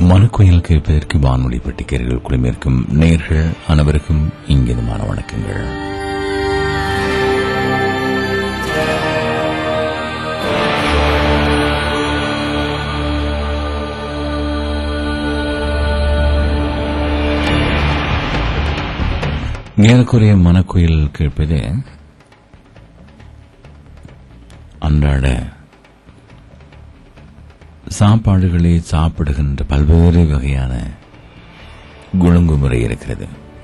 மனுக்குயில் கேட்பதற்கு வானொலி பட்டிக்கர்கள் குழுமிருக்கும் நேர்கள் அனைவருக்கும் இங்கிதமான வணக்கங்கள் ஏறக்குறைய மனக்குயில் கேட்பது அன்றாட சாப்பாடுகளை சாப்பிடுகின்ற பல்வேறு வகையான குழுங்கு முறை இருக்கிறது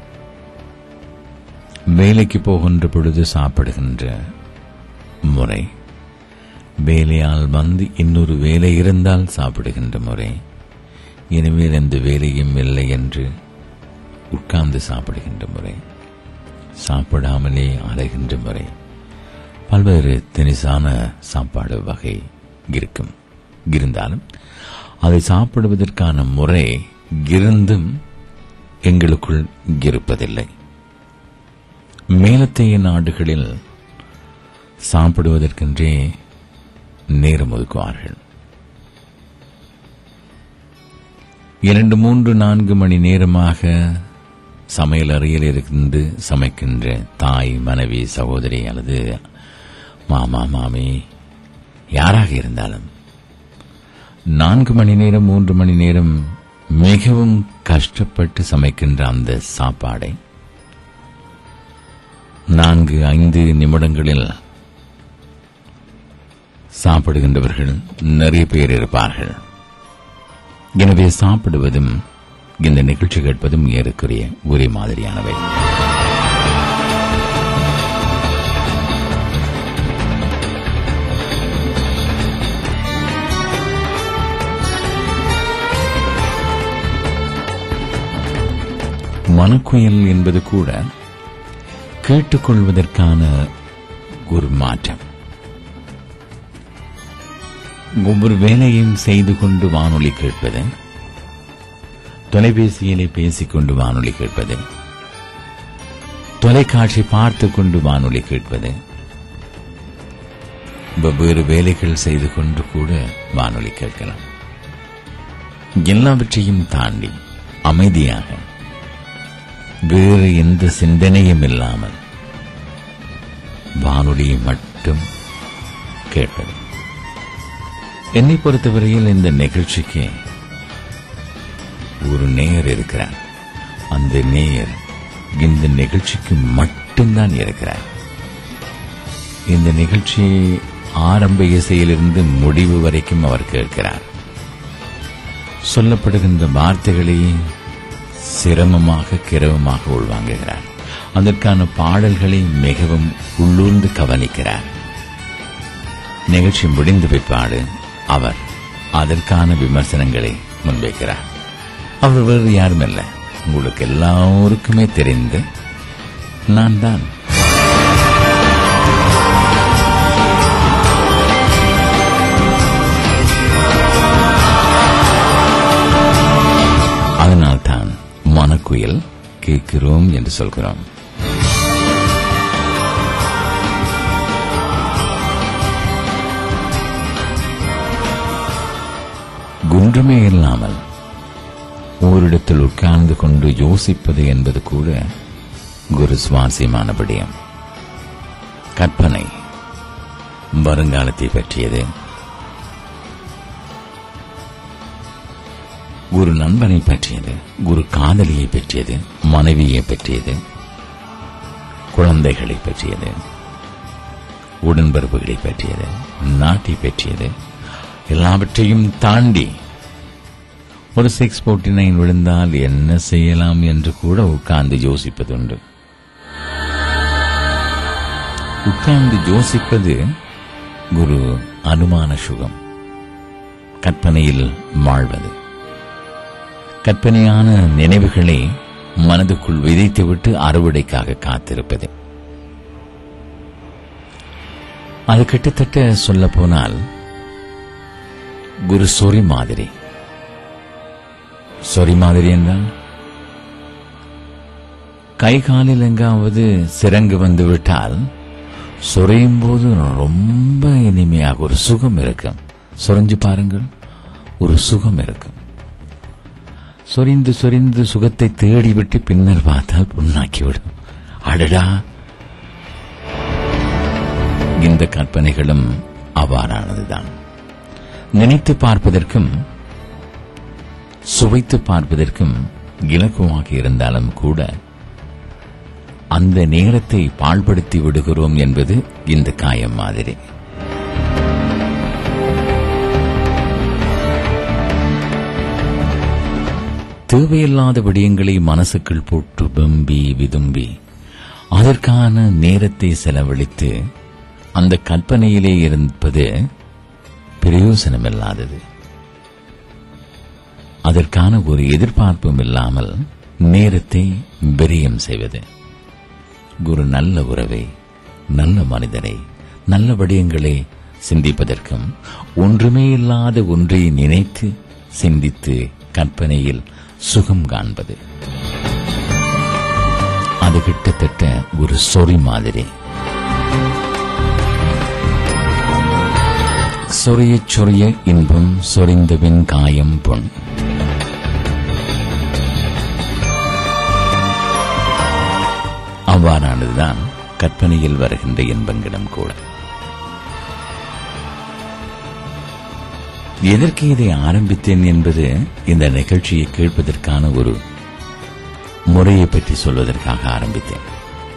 வேலைக்கு போகின்ற பொழுது சாப்பிடுகின்ற முறை வேலையால் வந்து இன்னொரு வேலை இருந்தால் சாப்பிடுகின்ற முறை எனவே எந்த வேலையும் இல்லை என்று உட்கார்ந்து சாப்பிடுகின்ற முறை சாப்பிடாமலே அலைகின்ற முறை பல்வேறு தினிசான சாப்பாடு வகை இருக்கும் இருந்தாலும் அதை சாப்பிடுவதற்கான முறை இருந்தும் எங்களுக்குள் இருப்பதில்லை மேலத்தைய நாடுகளில் சாப்பிடுவதற்கென்றே நேரம் ஒதுக்குவார்கள் இரண்டு மூன்று நான்கு மணி நேரமாக சமையல் அறையில் இருந்து சமைக்கின்ற தாய் மனைவி சகோதரி அல்லது மாமா மாமி யாராக இருந்தாலும் நான்கு மணி நேரம் மூன்று மணி நேரம் மிகவும் கஷ்டப்பட்டு சமைக்கின்ற அந்த சாப்பாடை நான்கு ஐந்து நிமிடங்களில் சாப்பிடுகின்றவர்கள் நிறைய பேர் இருப்பார்கள் எனவே சாப்பிடுவதும் இந்த நிகழ்ச்சி கேட்பதும் ஏறக்குறைய ஒரே மாதிரியானவை மனக்குயல் என்பது கூட கேட்டுக்கொள்வதற்கான ஒரு மாற்றம் ஒவ்வொரு வேலையும் செய்து கொண்டு வானொலி கேட்பது தொலைபேசியிலே பேசிக்கொண்டு வானொலி கேட்பது தொலைக்காட்சி பார்த்து கொண்டு வானொலி கேட்பது வெவ்வேறு வேலைகள் செய்து கொண்டு கூட வானொலி கேட்கலாம் எல்லாவற்றையும் தாண்டி அமைதியாக வேறு எந்த சிந்தனையும் இல்லாமல் வானொலியை மட்டும் கேட்பது என்னை பொறுத்தவரையில் இந்த நிகழ்ச்சிக்கு ஒரு நேயர் இருக்கிறார் அந்த நேயர் இந்த நிகழ்ச்சிக்கு மட்டும்தான் இருக்கிறார் இந்த நிகழ்ச்சி ஆரம்ப இசையிலிருந்து முடிவு வரைக்கும் அவர் கேட்கிறார் சொல்லப்படுகின்ற வார்த்தைகளை சிரமமாக கிரமமாக உள்வாங்குகிறார் அதற்கான பாடல்களை மிகவும் உள்ளூர்ந்து கவனிக்கிறார் நிகழ்ச்சி முடிந்த பிற்பாடு அவர் அதற்கான விமர்சனங்களை முன்வைக்கிறார் அவர் வேறு யாரும் அல்ல உங்களுக்கு எல்லாருக்குமே தெரிந்து நான் தான் அதனால்தான் மனக்குயில் கேட்கிறோம் என்று சொல்கிறோம் குன்றுமே இல்லாமல் ஓரிடத்தில் உட்கார்ந்து கொண்டு யோசிப்பது என்பது கூட குரு சுவாரஸ்யமான விடயம் கற்பனை வருங்காலத்தை பற்றியது ஒரு நண்பனை பற்றியது ஒரு காதலியை பற்றியது மனைவியை பற்றியது குழந்தைகளை பற்றியது உடன்பரப்புகளை பற்றியது நாட்டை பற்றியது எல்லாவற்றையும் தாண்டி ஒரு சிக்ஸ் போர்ட்டி நைன் விழுந்தால் என்ன செய்யலாம் என்று கூட உட்கார்ந்து யோசிப்பதுண்டு உட்கார்ந்து யோசிப்பது ஒரு அனுமான சுகம் கற்பனையில் வாழ்வது கற்பனையான நினைவுகளை மனதுக்குள் விதைத்துவிட்டு அறுவடைக்காக காத்திருப்பது அது கிட்டத்தட்ட சொல்ல போனால் குரு சொறி மாதிரி சொறி மாதிரி என்றால் கை காலில் எங்காவது சிறங்கு வந்து விட்டால் சுரையும் போது ரொம்ப இனிமையாக ஒரு சுகம் இருக்கும் சுரஞ்சு பாருங்கள் ஒரு சுகம் இருக்கும் சொரிந்து சொரிந்து சுகத்தை தேடிவிட்டு பின்னர் பார்த்தால் புண்ணாக்கிவிடும் அடடா இந்த கற்பனைகளும் அவ்வாறானதுதான் நினைத்து பார்ப்பதற்கும் சுவைத்து பார்ப்பதற்கும் இலக்குவாக இருந்தாலும் கூட அந்த நேரத்தை பாழ்படுத்தி விடுகிறோம் என்பது இந்த காயம் மாதிரி தேவையில்லாத விடயங்களை மனசுக்குள் போட்டு வெம்பி விதும்பி அதற்கான நேரத்தை செலவழித்து அந்த கற்பனையிலே இருப்பது பிரயோசனமில்லாதது அதற்கான ஒரு எதிர்பார்ப்பும் இல்லாமல் நேரத்தை விரயம் செய்வது ஒரு நல்ல உறவை நல்ல மனிதனை நல்ல விடயங்களை சிந்திப்பதற்கும் ஒன்றுமே இல்லாத ஒன்றை நினைத்து சிந்தித்து கற்பனையில் சுகம் காண்பது அது கிட்டத்தட்ட ஒரு சொறி மாதிரி சொறியச் சொறிய இன்பம் சொரிந்தபின் காயம் பொன் அவ்வாறானதுதான் கற்பனையில் வருகின்ற இன்பங்களும் கூட எதற்கு இதை ஆரம்பித்தேன் என்பது இந்த நிகழ்ச்சியை கேட்பதற்கான ஒரு முறையை பற்றி சொல்வதற்காக ஆரம்பித்தேன்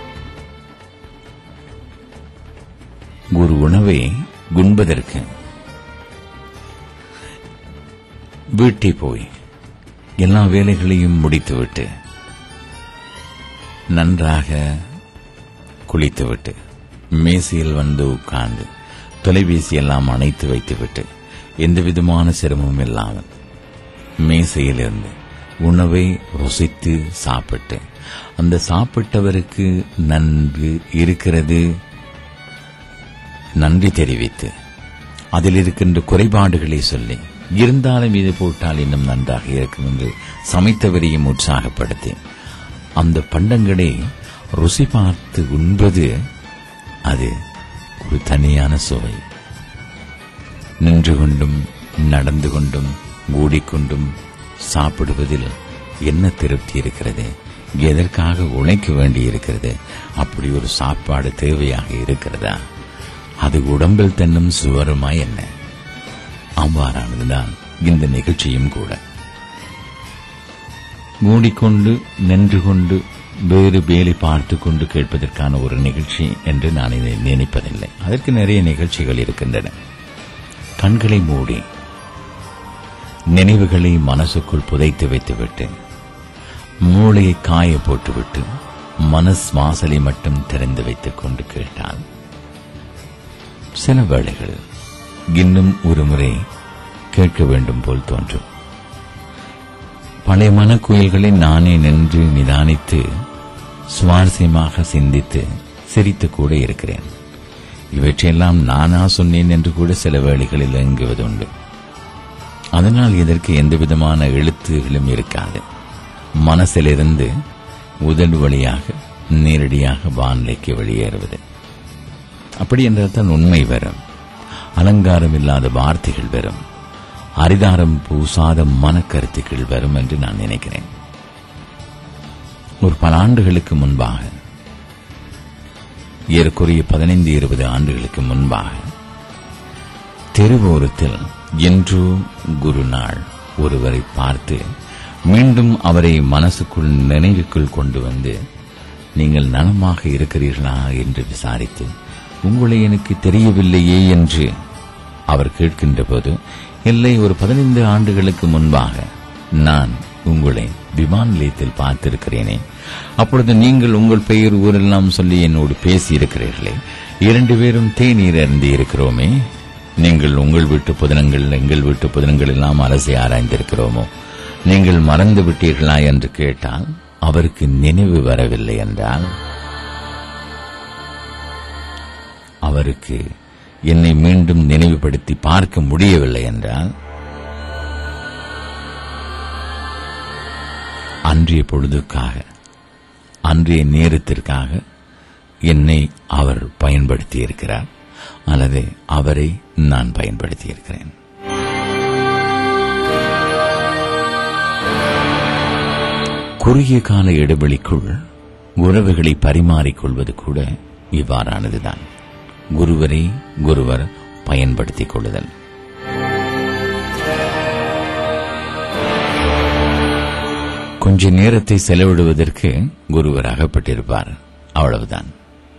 ஒரு உணவை உண்பதற்கு வீட்டை போய் எல்லா வேலைகளையும் முடித்துவிட்டு நன்றாக குளித்துவிட்டு மேசையில் வந்து உட்கார்ந்து தொலைபேசி எல்லாம் அணைத்து வைத்துவிட்டு எந்த விதமான சிரமமும் இல்லாமல் மேசையிலிருந்து உணவை ருசித்து சாப்பிட்டு அந்த சாப்பிட்டவருக்கு நன்கு இருக்கிறது நன்றி தெரிவித்து அதில் இருக்கின்ற குறைபாடுகளை சொல்லி இருந்தாலும் இது போட்டால் இன்னும் நன்றாக இருக்கும் என்று சமைத்தவரையும் உற்சாகப்படுத்தி அந்த பண்டங்களை ருசி பார்த்து உண்பது அது ஒரு தனியான சுவை நின்று கொண்டும் நடந்து கொண்டும் ஓடிக்கொண்டும் சாப்பிடுவதில் என்ன திருப்தி இருக்கிறது எதற்காக உழைக்க வேண்டி இருக்கிறது அப்படி ஒரு சாப்பாடு தேவையாக இருக்கிறதா அது உடம்பில் தன்னும் சுவருமா என்ன அவ்வாறானதுதான் இந்த நிகழ்ச்சியும் கூட மூடிக்கொண்டு நின்று கொண்டு வேறு வேலை பார்த்து கொண்டு கேட்பதற்கான ஒரு நிகழ்ச்சி என்று நான் இதை நினைப்பதில்லை அதற்கு நிறைய நிகழ்ச்சிகள் இருக்கின்றன கண்களை மூடி நினைவுகளை மனசுக்குள் புதைத்து வைத்துவிட்டு மூளையை காய போட்டுவிட்டு மனஸ் வாசலை மட்டும் திறந்து வைத்துக் கொண்டு கேட்டால் சில வேளைகள் இன்னும் ஒரு முறை கேட்க வேண்டும் போல் தோன்றும் பழைய மனக்குயில்களை நானே நின்று நிதானித்து சுவாரஸ்யமாக சிந்தித்து சிரித்து கூட இருக்கிறேன் இவற்றையெல்லாம் நானா சொன்னேன் என்று கூட சில வேளைகளில் இயங்குவதுண்டு அதனால் இதற்கு எந்தவிதமான எழுத்துகளும் இருக்காது மனசிலிருந்து உதடு வழியாக நேரடியாக வானிலைக்கு வெளியேறுவது அப்படி என்றால் தான் உண்மை வரும் அலங்காரம் இல்லாத வார்த்தைகள் வரும் அரிதாரம் பூசாத மனக்கருத்துக்கள் வரும் என்று நான் நினைக்கிறேன் ஒரு பல ஆண்டுகளுக்கு முன்பாக ஏறக்குறைய பதினைந்து இருபது ஆண்டுகளுக்கு முன்பாக தெருவோரத்தில் என்றோ குரு நாள் ஒருவரை பார்த்து மீண்டும் அவரை மனசுக்குள் நினைவுக்குள் கொண்டு வந்து நீங்கள் நலமாக இருக்கிறீர்களா என்று விசாரித்து உங்களை எனக்கு தெரியவில்லையே என்று அவர் கேட்கின்ற போது இல்லை ஒரு பதினைந்து ஆண்டுகளுக்கு முன்பாக நான் உங்களை விமான நிலையத்தில் பார்த்திருக்கிறேனே அப்பொழுது நீங்கள் உங்கள் பெயர் ஊரெல்லாம் சொல்லி என்னோடு பேசி இருக்கிறீர்களே இரண்டு பேரும் தேநீர் அருந்தி இருக்கிறோமே நீங்கள் உங்கள் வீட்டு புதினங்கள் எங்கள் வீட்டு புதினங்கள் எல்லாம் அரசை ஆராய்ந்திருக்கிறோமோ நீங்கள் மறந்து விட்டீர்களா என்று கேட்டால் அவருக்கு நினைவு வரவில்லை என்றால் அவருக்கு என்னை மீண்டும் நினைவுபடுத்தி பார்க்க முடியவில்லை என்றால் அன்றைய பொழுதுக்காக அன்றைய நேரத்திற்காக என்னை அவர் பயன்படுத்தி இருக்கிறார் அல்லது அவரை நான் பயன்படுத்தி இருக்கிறேன் குறுகிய கால இடைவெளிக்குள் உறவுகளை பரிமாறிக்கொள்வது கூட இவ்வாறானதுதான் குருவரை குருவர் பயன்படுத்திக் கொள்ளுதல் கொஞ்ச நேரத்தை செலவிடுவதற்கு குருவர் அகப்பட்டிருப்பார் அவ்வளவுதான்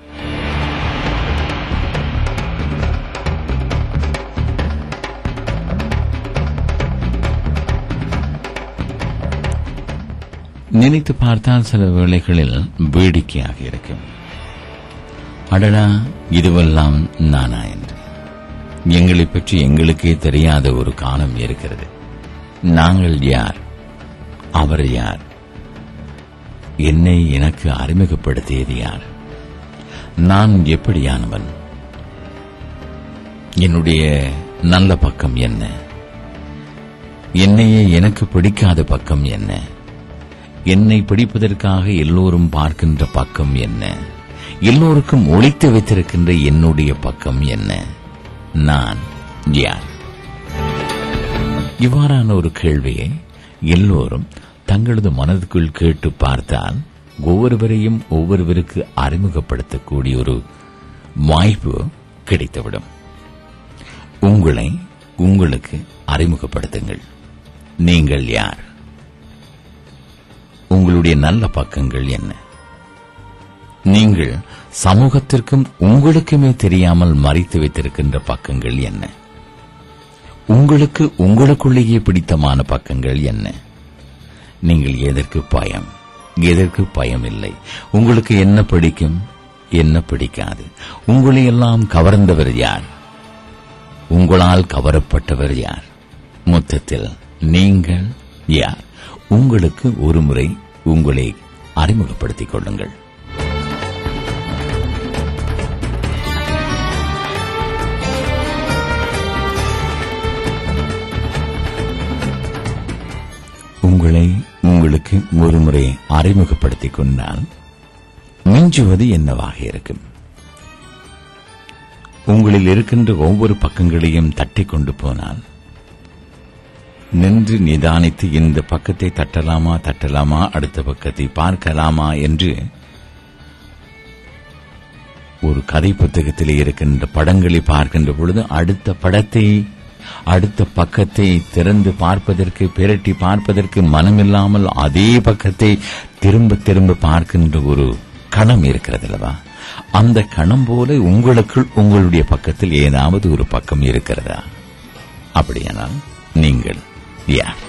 நினைத்து பார்த்தால் சில வேளைகளில் வேடிக்கையாக இருக்கும் அடடா இதுவெல்லாம் நானா என்று எங்களை பற்றி எங்களுக்கே தெரியாத ஒரு காலம் இருக்கிறது நாங்கள் யார் அவர் யார் என்னை எனக்கு அறிமுகப்படுத்தியது யார் நான் எப்படியானவன் என்னுடைய நல்ல பக்கம் என்ன என்னையே எனக்கு பிடிக்காத பக்கம் என்ன என்னை பிடிப்பதற்காக எல்லோரும் பார்க்கின்ற பக்கம் என்ன எல்லோருக்கும் ஒழித்து வைத்திருக்கின்ற என்னுடைய பக்கம் என்ன நான் யார் இவ்வாறான ஒரு கேள்வியை எல்லோரும் தங்களது மனதுக்குள் கேட்டு பார்த்தால் ஒவ்வொருவரையும் ஒவ்வொருவருக்கு அறிமுகப்படுத்தக்கூடிய ஒரு வாய்ப்பு கிடைத்துவிடும் உங்களை உங்களுக்கு அறிமுகப்படுத்துங்கள் நீங்கள் யார் உங்களுடைய நல்ல பக்கங்கள் என்ன நீங்கள் சமூகத்திற்கும் உங்களுக்குமே தெரியாமல் மறைத்து வைத்திருக்கின்ற பக்கங்கள் என்ன உங்களுக்கு உங்களுக்குள்ளேயே பிடித்தமான பக்கங்கள் என்ன நீங்கள் எதற்கு பயம் எதற்கு பயம் இல்லை உங்களுக்கு என்ன பிடிக்கும் என்ன பிடிக்காது உங்களை எல்லாம் கவர்ந்தவர் யார் உங்களால் கவரப்பட்டவர் யார் மொத்தத்தில் நீங்கள் யார் உங்களுக்கு ஒரு முறை உங்களை அறிமுகப்படுத்திக் கொள்ளுங்கள் உங்களை உங்களுக்கு ஒருமுறை அறிமுகப்படுத்திக் கொண்டால் மிஞ்சுவது என்னவாக இருக்கும் உங்களில் இருக்கின்ற ஒவ்வொரு பக்கங்களையும் தட்டிக் கொண்டு போனால் நின்று நிதானித்து இந்த பக்கத்தை தட்டலாமா தட்டலாமா அடுத்த பக்கத்தை பார்க்கலாமா என்று ஒரு கதை புத்தகத்திலே இருக்கின்ற படங்களை பார்க்கின்ற பொழுது அடுத்த படத்தை அடுத்த பக்கத்தை திறந்து பார்ப்பதற்கு பிரட்டி பார்ப்பதற்கு மனமில்லாமல் அதே பக்கத்தை திரும்ப திரும்ப பார்க்கின்ற ஒரு கணம் இருக்கிறது அல்லவா அந்த கணம் போல உங்களுக்குள் உங்களுடைய பக்கத்தில் ஏதாவது ஒரு பக்கம் இருக்கிறதா அப்படியானால் நீங்கள் யார்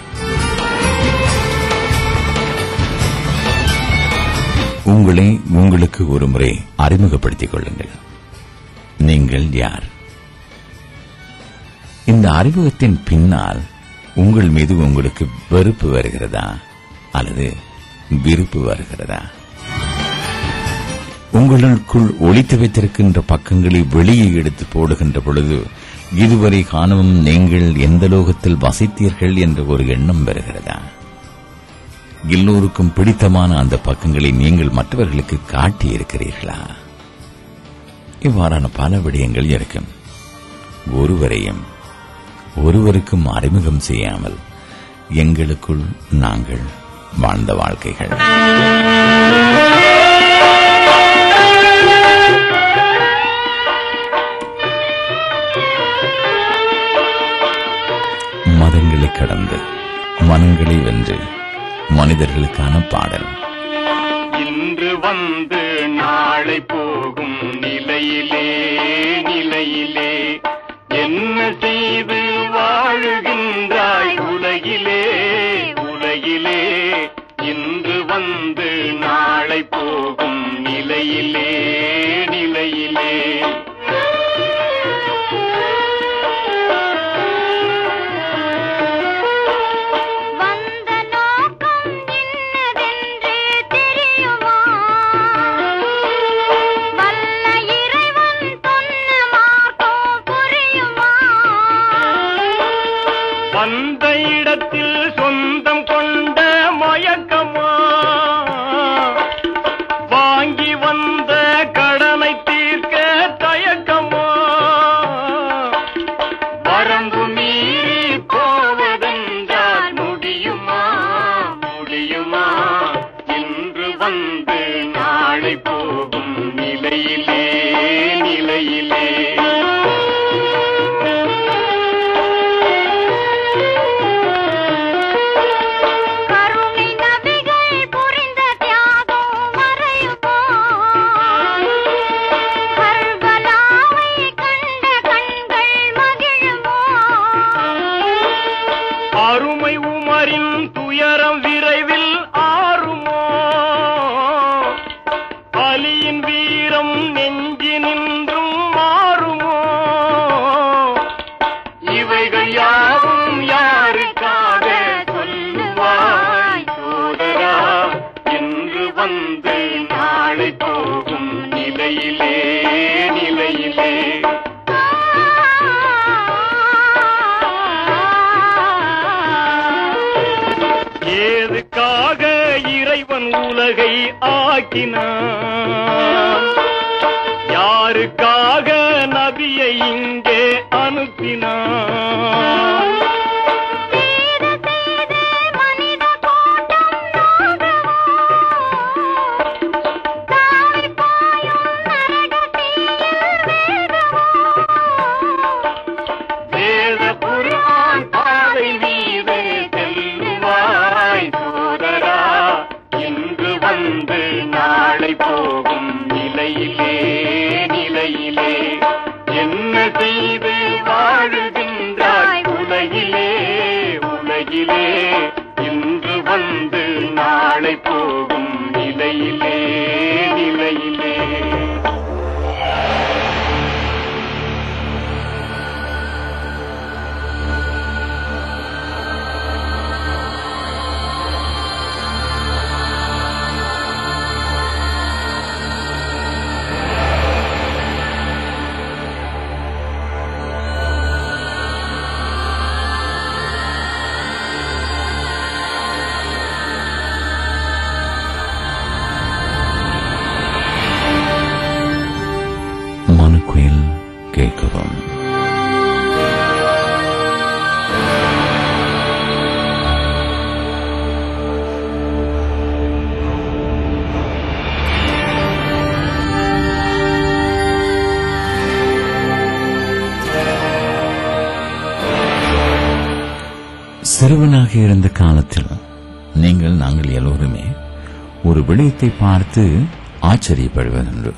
உங்களை உங்களுக்கு ஒரு முறை அறிமுகப்படுத்திக் கொள்ளுங்கள் நீங்கள் யார் இந்த அறிமுகத்தின் பின்னால் உங்கள் மீது உங்களுக்கு வெறுப்பு வருகிறதா அல்லது விருப்பு வருகிறதா உங்களுக்குள் ஒளித்து வைத்திருக்கின்ற பக்கங்களை வெளியே எடுத்து போடுகின்ற பொழுது இதுவரை காணவும் நீங்கள் எந்த லோகத்தில் வசித்தீர்கள் என்ற ஒரு எண்ணம் வருகிறதா எல்லோருக்கும் பிடித்தமான அந்த பக்கங்களை நீங்கள் மற்றவர்களுக்கு காட்டி இருக்கிறீர்களா இவ்வாறான பல விடயங்கள் இருக்கும் ஒருவரையும் ஒருவருக்கும் அறிமுகம் செய்யாமல் எங்களுக்குள் நாங்கள் வாழ்ந்த வாழ்க்கைகள் மதங்களை கடந்து மனங்களை வென்று மனிதர்களுக்கான பாடல் இன்று வந்து நாளை போகும் நிலையிலே நிலையிலே என்ன செய்து வாழுகின்றாய் உலகிலே உலகிலே இன்று வந்து நாளை போகும் நிலையிலே நிலையிலே வந்த நோக்கம் இன்னதென்று தெரியுமா வல்ல இறைவன் சொன்ன மார்க்கம் புரியுமா வந்த இடத்தில் சொந்தம் கொண்ட மயக்கமா வாங்கி வந்த கடனை தீர்க்க தய உலகை ஆக்கினான் யாருக்காக நபியை இங்கே அனுப்பினான் மனித கூட்டம் நோகவோ தாவி பாயும் நரக தீயில் வேகவோ வேத குர்ஆன் பாதை மீது செல்லுவாய் சோதரா இன்று வந்து நாளை போகும் நிலையிலே நிலையிலே என்ன செய்து வாழுகின்றாய் உலகிலே உலகிலே இன்று வந்து நாளை போகும் நிலையிலே நிலையிலே மனுக்குயில் கேட்கவும் சிறுவனாக இருந்த காலத்தில் நீங்கள் நாங்கள் எல்லோருமே ஒரு விடயத்தை பார்த்து ஆச்சரியப்படுவதுண்டு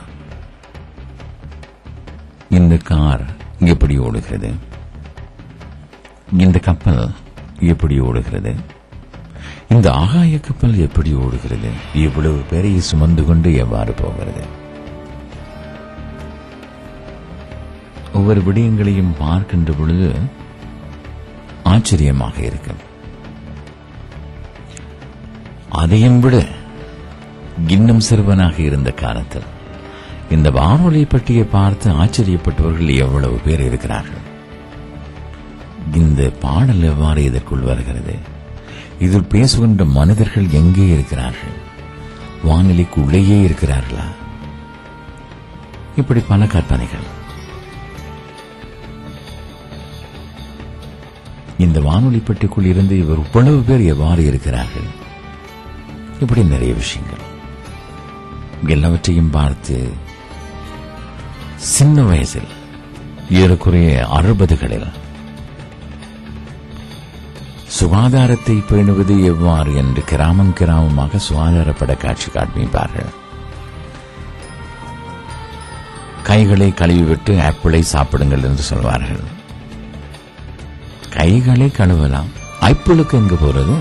இந்த கார் எப்படி ஓடுகிறது இந்த கப்பல் எப்படி ஓடுகிறது இந்த ஆகாய கப்பல் எப்படி ஓடுகிறது இவ்வளவு பேரை சுமந்து கொண்டு எவ்வாறு போகிறது ஒவ்வொரு விடயங்களையும் பார்க்கின்ற பொழுது ஆச்சரியமாக இருக்கும் அதையும் விட இன்னும் சிறுவனாக இருந்த காலத்தில் இந்த வானொலி பட்டியை பார்த்து ஆச்சரியப்பட்டவர்கள் எவ்வளவு பேர் இருக்கிறார்கள் இந்த பாடல் எவ்வாறு இதற்குள் வருகிறது இதில் பேசுகின்ற மனிதர்கள் எங்கே இருக்கிறார்கள் வானிலைக்கு உள்ளேயே இருக்கிறார்களா இப்படி பல கற்பனைகள் இந்த வானொலி பெட்டிக்குள் இருந்து இவர் இவ்வளவு பேர் எவ்வாறு இருக்கிறார்கள் இப்படி நிறைய விஷயங்கள் எல்லாவற்றையும் பார்த்து சின்ன வயசில் ஏறக்குறைய அறுபதுகளில் சுகாதாரத்தை பேணுவது எவ்வாறு என்று கிராமம் கிராமமாக சுகாதாரப்பட காட்சி காண்பிப்பார்கள் கைகளை கழுவிவிட்டு ஆப்பிளை சாப்பிடுங்கள் என்று சொல்வார்கள் கைகளை கழுவலாம் ஆப்பிளுக்கு எங்க போறது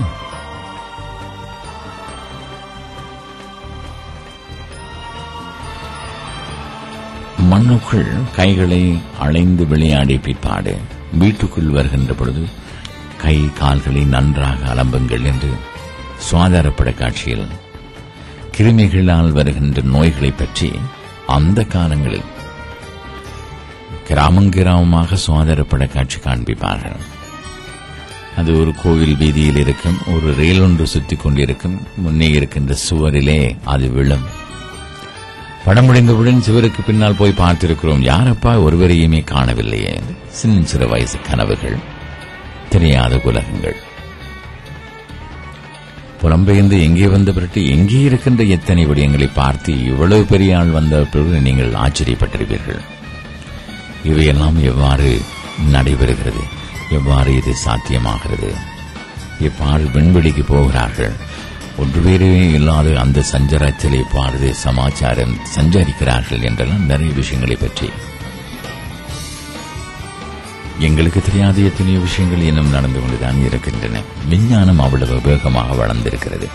மண்ணுக்குள் கைகளை அலைந்து விளையாடி பிற்பாடு வீட்டுக்குள் வருகின்ற பொழுது கை கால்களை நன்றாக அலம்புங்கள் என்று சுகாதாரப்பட காட்சியில் கிருமிகளால் வருகின்ற நோய்களை பற்றி அந்த காலங்களில் கிராமங்கிராமமாக சுகாதாரப்பட காட்சி காண்பிப்பார்கள் அது ஒரு கோவில் வீதியில் இருக்கும் ஒரு ரயில் ஒன்று சுத்தி கொண்டிருக்கும் முன்னே இருக்கின்ற சுவரிலே அது விழும் படம் முடிந்தவுடன் சிவருக்கு பின்னால் போய் பார்த்திருக்கிறோம் யாரப்பா ஒருவரையுமே காணவில்லையே சின்ன சிறு வயசு கனவுகள் தெரியாத உலகங்கள் புலம்பெயர்ந்து எங்கே வந்த பிறகு எங்கே இருக்கின்ற எத்தனை விடயங்களை பார்த்து இவ்வளவு பெரிய ஆள் வந்த பிறகு நீங்கள் ஆச்சரியப்பட்டிருப்பீர்கள் இவையெல்லாம் எவ்வாறு நடைபெறுகிறது எவ்வாறு இது சாத்தியமாகிறது எவ்வாறு விண்வெளிக்கு போகிறார்கள் ஒன்று பேரே இல்லாத அந்த சஞ்சரத்தில் எவ்வாறு சமாச்சாரம் சஞ்சரிக்கிறார்கள் என்றெல்லாம் நிறைய விஷயங்களை பற்றி எங்களுக்கு தெரியாத எத்தனையோ விஷயங்கள் இன்னும் நடந்து கொண்டுதான் இருக்கின்றன விஞ்ஞானம் அவ்வளவு வேகமாக வளர்ந்திருக்கிறது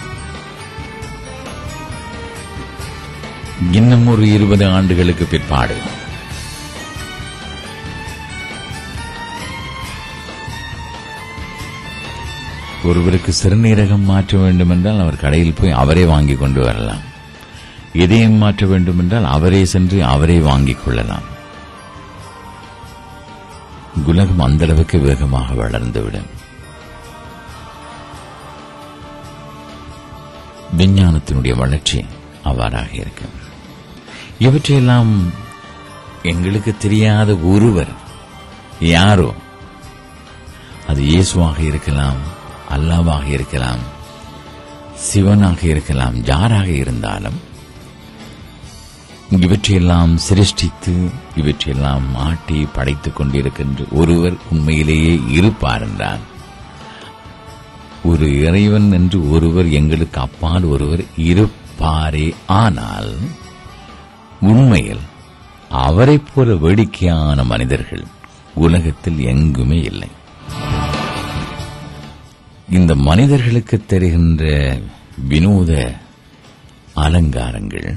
இன்னும் ஒரு இருபது ஆண்டுகளுக்கு பிற்பாடு ஒருவருக்கு சிறுநீரகம் மாற்ற வேண்டும் என்றால் அவர் கடையில் போய் அவரே வாங்கி கொண்டு வரலாம் இதயம் மாற்ற வேண்டும் என்றால் அவரே சென்று அவரே வாங்கிக் கொள்ளலாம் உலகம் அந்த அளவுக்கு வேகமாக வளர்ந்துவிடும் விஞ்ஞானத்தினுடைய வளர்ச்சி அவ்வாறாக இருக்கு இவற்றையெல்லாம் எங்களுக்கு தெரியாத ஒருவர் யாரோ அது இயேசுவாக இருக்கலாம் அல்லாவாக இருக்கலாம் சிவனாக இருக்கலாம் யாராக இருந்தாலும் இவற்றையெல்லாம் சிருஷ்டித்து இவற்றையெல்லாம் ஆட்டி படைத்துக் கொண்டிருக்கின்ற ஒருவர் உண்மையிலேயே இருப்பார் என்றால் ஒரு இறைவன் என்று ஒருவர் எங்களுக்கு அப்பால் ஒருவர் இருப்பாரே ஆனால் உண்மையில் அவரைப் போல வேடிக்கையான மனிதர்கள் உலகத்தில் எங்குமே இல்லை இந்த மனிதர்களுக்கு தெரிகின்ற வினோத அலங்காரங்கள்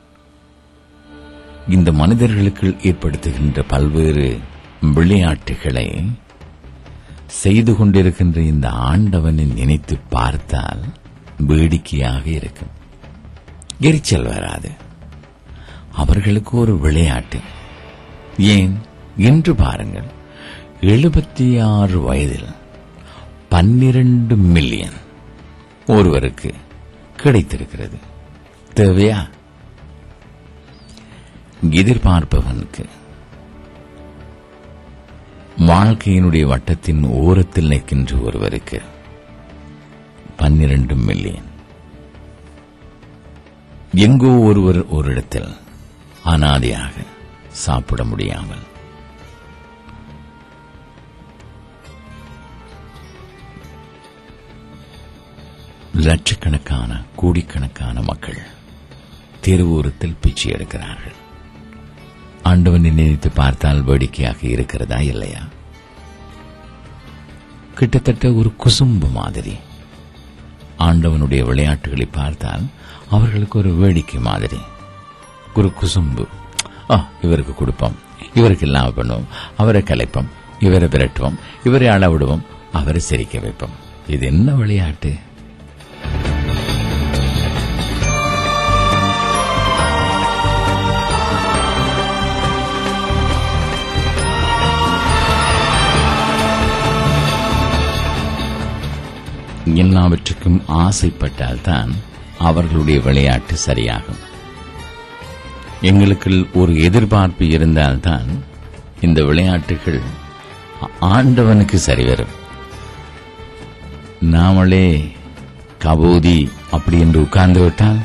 இந்த மனிதர்களுக்கு ஏற்படுத்துகின்ற பல்வேறு விளையாட்டுகளை செய்து கொண்டிருக்கின்ற இந்த ஆண்டவனை நினைத்து பார்த்தால் வேடிக்கையாக இருக்கும் எரிச்சல் வராது அவர்களுக்கு ஒரு விளையாட்டு ஏன் என்று பாருங்கள் எழுபத்தி ஆறு வயதில் பன்னிரண்டு மில்லியன் ஒருவருக்கு கிடைத்திருக்கிறது தேவையா எதிர்பார்ப்பவனுக்கு வாழ்க்கையினுடைய வட்டத்தின் ஓரத்தில் நிற்கின்ற ஒருவருக்கு பன்னிரண்டு மில்லியன் எங்கோ ஒருவர் ஒரு இடத்தில் அனாதையாக சாப்பிட முடியாமல் லட்சக்கணக்கான கோடிக்கணக்கான மக்கள் தெருவோரத்தில் பிச்சை எடுக்கிறார்கள் ஆண்டவனை நினைத்து பார்த்தால் வேடிக்கையாக இருக்கிறதா இல்லையா கிட்டத்தட்ட ஒரு குசும்பு மாதிரி ஆண்டவனுடைய விளையாட்டுகளை பார்த்தால் அவர்களுக்கு ஒரு வேடிக்கை மாதிரி ஒரு குசும்பு ஆ இவருக்கு கொடுப்போம் இவருக்கு இல்லாம பண்ணுவோம் அவரை கலைப்போம் இவரை விரட்டுவோம் இவரை அள விடுவோம் அவரை சிரிக்க வைப்போம் இது என்ன விளையாட்டு எல்லாவற்றுக்கும் ஆசைப்பட்டால்தான் அவர்களுடைய விளையாட்டு சரியாகும் எங்களுக்குள் ஒரு எதிர்பார்ப்பு இருந்தால்தான் இந்த விளையாட்டுகள் ஆண்டவனுக்கு சரிவரும் நாமளே கபோதி அப்படி என்று உட்கார்ந்து விட்டால்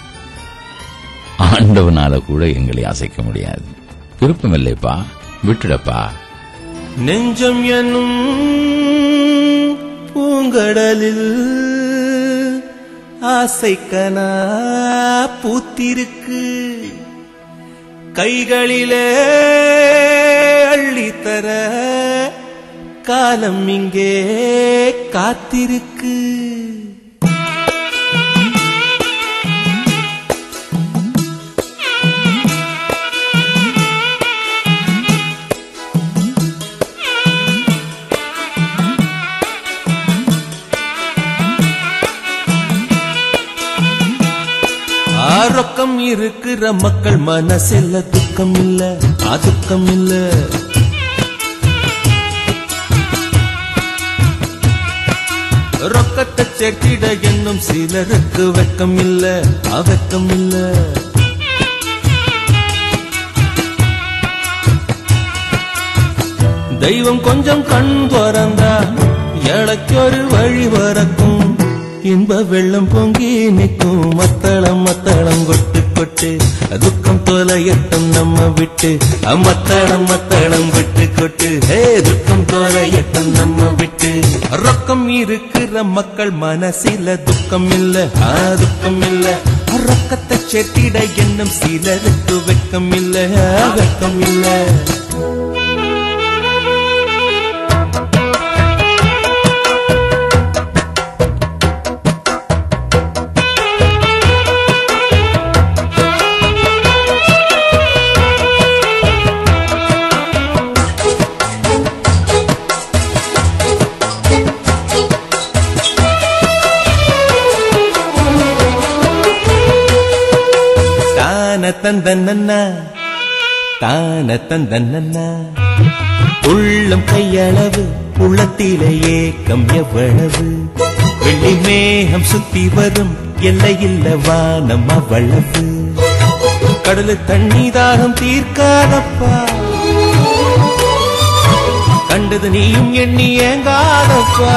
ஆண்டவனால கூட எங்களை அசைக்க முடியாது விருப்பமில்லைப்பா விட்டுடப்பா நெஞ்சம் என்னும் பூங்கடலில் ஆசைக்கனா பூத்திருக்கு கைகளிலே அள்ளித்தர காலம் இங்கே காத்திருக்கு ஆரோக்கம் இருக்கிற மக்கள் மனசில்ல துக்கம் இல்ல அதுக்கம் இல்ல ரொக்கத்தை சேர்த்திட என்னும் சிலருக்கு வெக்கம் இல்ல அவக்கம் இல்ல தெய்வம் கொஞ்சம் கண் திறந்தா ஏழைக்கொரு வழி வரக்கும் இன்ப வெள்ளம் பொங்கி நிற்கும் மத்தளம் மத்தளம் கொட்டு கொட்டு துக்கம் தொலையட்டும் நம்ம விட்டு மத்தளம் மத்தளம் விட்டு கொட்டு ஹே துக்கம் தொலையட்டும் நம்ம விட்டு ரொக்கம் இருக்கிற மக்கள் மனசில துக்கம் இல்ல ஆ, துக்கம் இல்ல ரொக்கத்தை செட்டிட என்னும் சிலருக்கு வெக்கம் இல்ல ஆ, வெக்கம் இல்ல தான தந்தன்ன தான தந்தன்ன உள்ளம் கையளவு உள்ளத்திலே ஏக்கம் எவ்வளவு வெள்ளி மேகம் சுத்தி வரும் எல்லை இல்லவா நம்ம வளவு கடலு தண்ணி தாகம் தீர்க்காதப்பா கண்டது நீயும் எண்ணி ஏங்காதப்பா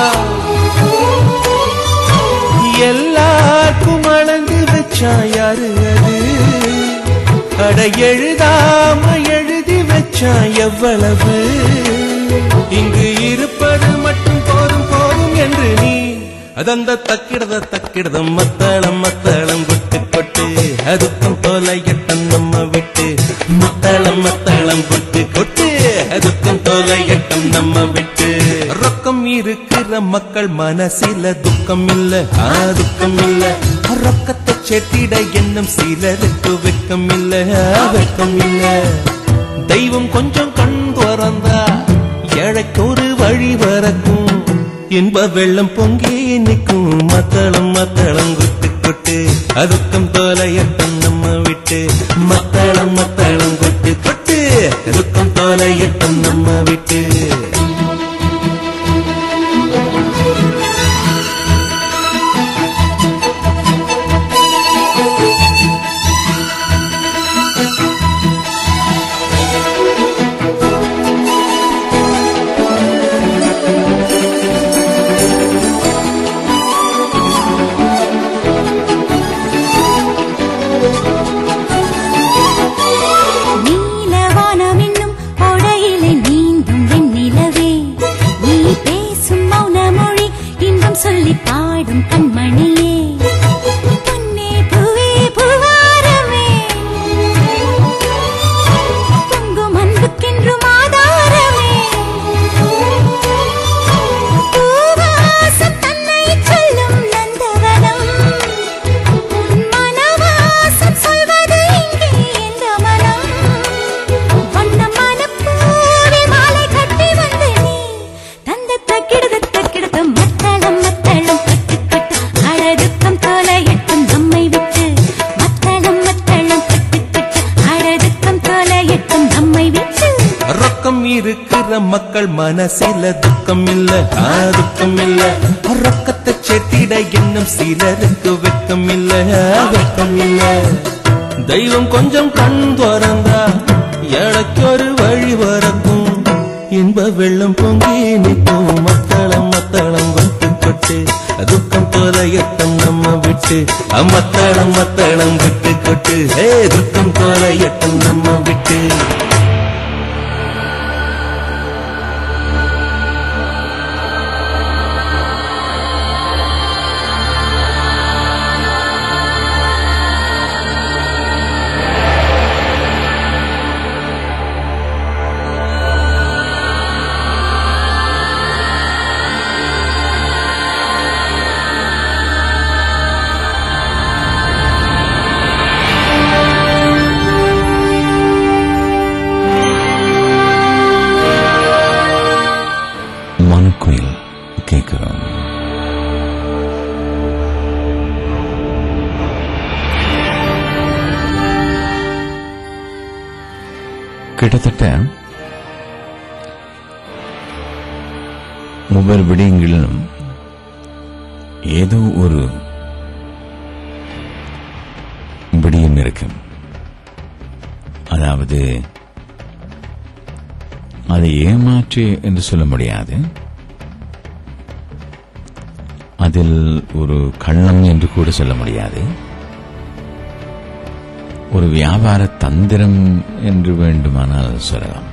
எல்லாருக்கும் அளந்து வச்சா யாரு அது அட எழுதாம எழுதி வச்சா எவ்வளவு இங்கு இருப்பது மட்டும் போதும் போதும் என்று நீ அதந்த தக்கிடத தக்கிடதம் மத்தளம் மத்தளம் கொட்டு கொட்டு அதுக்கும் தொலையட்டம் நம்ம விட்டு மத்தளம் மத்தளம் கொட்டு கொட்டு அதுக்கும் தொலையட்டம் நம்ம விட்டு ரொக்கம் இருக்கிற மக்கள் மனசில துக்கம் இல்ல ஆ துக்கம் இல்ல ரொக்கத்தை செட்டிட என்னும் சிலருக்கு வெக்கம் இல்ல ஆ, வெக்கம் இல்ல தெய்வம் கொஞ்சம் கண் திறந்தா ஏழைக்கு ஒரு வழி வரக்கும் இன்ப வெள்ளம் பொங்கி நிற்கும் மத்தளம் மத்தளம் கொட்டு கொட்டு அதுக்கும் தோலையட்டம் நம்ம விட்டு மத்தளம் மத்தளம் கொட்டு கொட்டு அதுக்கும் தோலையட்டம் நம்ம விட்டு நீலவானம் என்னும் ஓடையிலே நீந்தும் வெண்ணிலவே நீ பேசும் மௌன மொழி இன்பம் சொல்லி பாடும் கண்மணியே பொன்னே பூவே பூவாரமே பொங்கும் அன்புக்கென்றும் ஆதாரமே பூவாசம் தன்னை சொல்லும் நந்தவனம் உன் மனவாசம் சொல்வது இங்கே எந்த மனம் வண்ண மனப்பூவில் மாலை கட்டி வந்து நீ தந்த தக்கிடுத தக்கிடுத மத்தளம் மத்தளம் கட்டு கட்டு அழகுக்கம் தொலையட்டும் நம்மை விட்டு மத்தளம் மத்தளம் கட்டு கட்டு அழகுக்கம் தொலையட்டும் நம்மை விட்டு ரொக்கம் இருக்கிற மக்கள் மனசில துக்கம் இல்ல ஆ, துக்கம் இல்ல ரொக்கத்தை செட்டிட என்னும் சிலருக்கு வெக்கம் இல்ல ஆ, வெக்கம் இல்ல தெய்வம் கொஞ்சம் கண் திறந்தா எனக்கு ஒரு வழி வரக்கும் இன்ப வெள்ளம் பொங்கி நிற்கும் மத்தளம் மத்தளம் கொட்டு கொட்டு துக்கம் தொலையட்டம் நம்ம விட்டு அம்மத்தளம் மத்தளம் விட்டு கொட்டு ஹே துக்கம் தொலையட்டம் நம்ம விட்டு மனுக்குயில் கேட்கிறோம் கிட்டத்தட்ட ஒவ்வொரு விடயங்களிலும் ஏதோ ஒரு விடயம் இருக்கும் அதாவது அதை ஏமாற்றி என்று சொல்ல முடியாது அதில் ஒரு கள்ளம் என்று கூட சொல்ல முடியாது ஒரு வியாபார தந்திரம் என்று வேண்டுமானால் சொல்லலாம்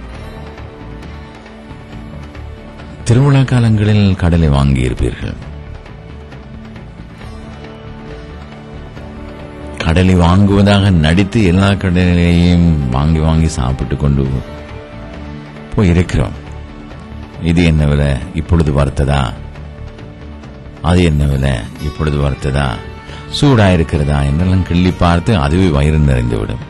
திருவிழா காலங்களில் கடலை வாங்கியிருப்பீர்கள் கடலை வாங்குவதாக நடித்து எல்லா கடலையும் வாங்கி வாங்கி சாப்பிட்டு கொண்டு போய் இருக்கிறோம் இது என்ன விலை இப்பொழுது வறுத்ததா அது என்ன விலை இப்பொழுது வறுத்ததா சூடா இருக்கிறதா என்னெல்லாம் கிள்ளி பார்த்து அதுவே வயிறு நிறைந்துவிடும்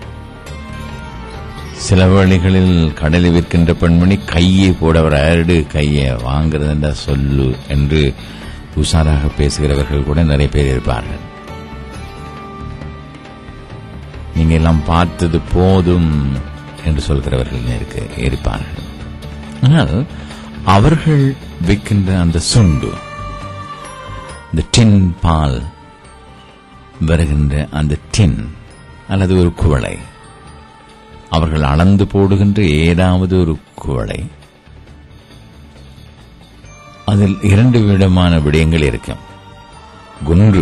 சில வேளைகளில் கடலை விற்கின்ற பெண்மணி கையை போடவர் அருடு கையை வாங்குறது என்ற சொல்லு என்று உஷாராக பேசுகிறவர்கள் கூட நிறைய பேர் இருப்பார்கள் நீங்க எல்லாம் பார்த்தது போதும் என்று சொல்கிறவர்கள் இருக்க இருப்பார்கள் ஆனால் அவர்கள் விற்கின்ற அந்த சுண்டு இந்த டின் பால் வருகின்ற அந்த டின் அல்லது ஒரு குவளை அவர்கள் அளந்து போடுகின்ற ஏதாவது ஒரு குவளை அதில் இரண்டு விதமான விடயங்கள் இருக்கும் ஒன்று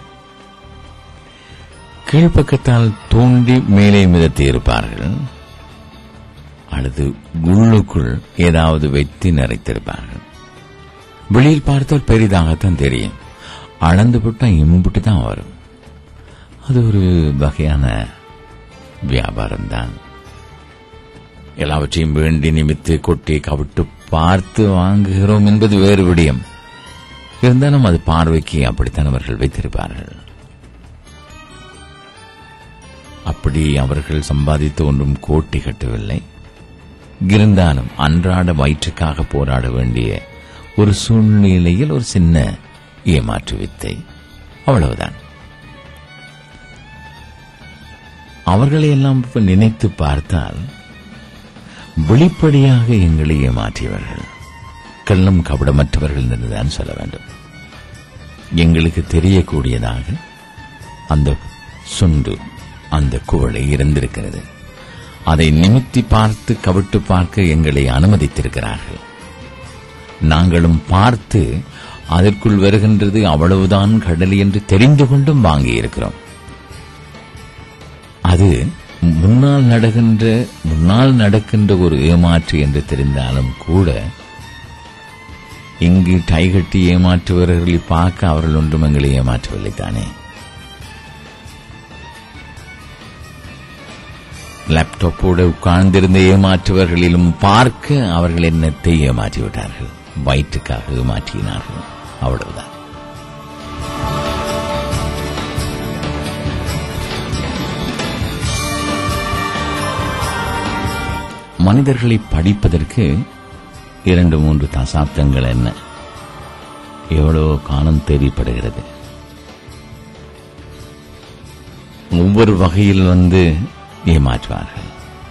கீழ்ப்பக்கத்தால் தூண்டி மேலே மிதத்தி இருப்பார்கள் அல்லது உள்ளுக்குள் ஏதாவது வைத்து நிறைத்திருப்பார்கள் வெளியில் பார்த்தால் பெரிதாகத்தான் தெரியும் அளந்து போட்டா இம்புட்டு தான் வரும் அது ஒரு வகையான வியாபாரம் தான் எல்லாவற்றையும் வேண்டி நிமித்து கொட்டி கவிட்டு பார்த்து வாங்குகிறோம் என்பது வேறு விடயம் இருந்தாலும் அது பார்வைக்கு அப்படித்தான் அவர்கள் வைத்திருப்பார்கள் அப்படி அவர்கள் சம்பாதித்து ஒன்றும் கோட்டி கட்டவில்லை இருந்தாலும் அன்றாட வயிற்றுக்காக போராட வேண்டிய ஒரு சூழ்நிலையில் ஒரு சின்ன ஏமாற்று வித்தை அவ்வளவுதான் அவர்களை எல்லாம் இப்ப நினைத்து பார்த்தால் வெளிப்படையாக எங்களை ஏமாற்றியவர்கள் கள்ளம் கபடமற்றவர்கள் என்றுதான் சொல்ல வேண்டும் எங்களுக்கு தெரியக்கூடியதாக அந்த சுண்டு அந்த குவளை இருந்திருக்கிறது அதை நிமித்தி பார்த்து கவிட்டு பார்க்க எங்களை அனுமதித்திருக்கிறார்கள் நாங்களும் பார்த்து அதற்குள் வருகின்றது அவ்வளவுதான் கடல் என்று தெரிந்து கொண்டும் வாங்கியிருக்கிறோம் அது முன்னால் நடக்கின்ற முன்னால் நடக்கின்ற ஒரு ஏமாற்று என்று தெரிந்தாலும் கூட இங்கு டைகட்டி ஏமாற்றுபவர்களை பார்க்க அவர்கள் ஒன்றும் எங்களை ஏமாற்றவில்லை தானே லேப்டாப்போடு உட்கார்ந்திருந்த ஏமாற்றுவர்களிலும் பார்க்க அவர்கள் என்னத்தை ஏமாற்றி விட்டார்கள் வயிற்றுக்காக ஏமாற்றினார்கள் அவ்வளவுதான் மனிதர்களை படிப்பதற்கு இரண்டு மூன்று தசாப்தங்கள் என்ன எவ்வளவு காலம் தேவைப்படுகிறது ஒவ்வொரு வகையில் வந்து ஏமாற்றுவார்கள்